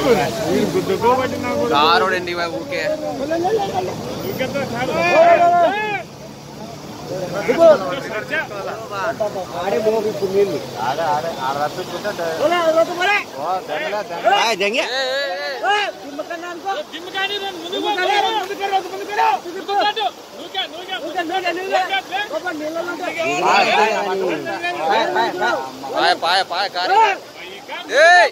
కారోడండి ఊకే పాయ పాయ పాయ కారు ఏయ్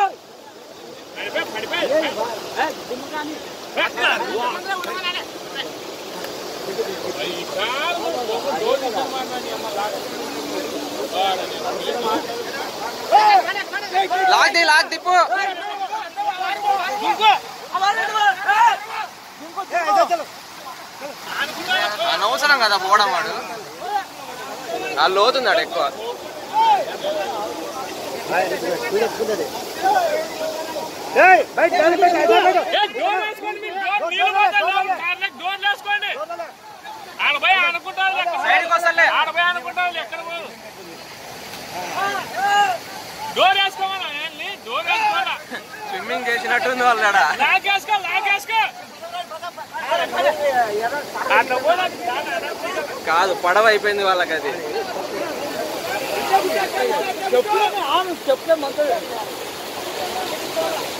లాగ్ ది లాగ్ దిప్పు అనవసరం కదా పోవడం వాడు ఆ లోతున్నాడు ఎక్కువ సైడ్కి వస్తలే డోర్ వేసుకోమన్నా ఏంటి? డోర్ వేసుకోవాలా స్విమ్మింగ్ చేసినట్టుంది వాళ్ళ లాగేసుకో లాగేసుకో అట్లా పోయినా చాలా అనవసరం. కాదు పడవ అయిపోయింది వాళ్ళకి అది చెప్పులు ఆమె చెప్తే మంచిది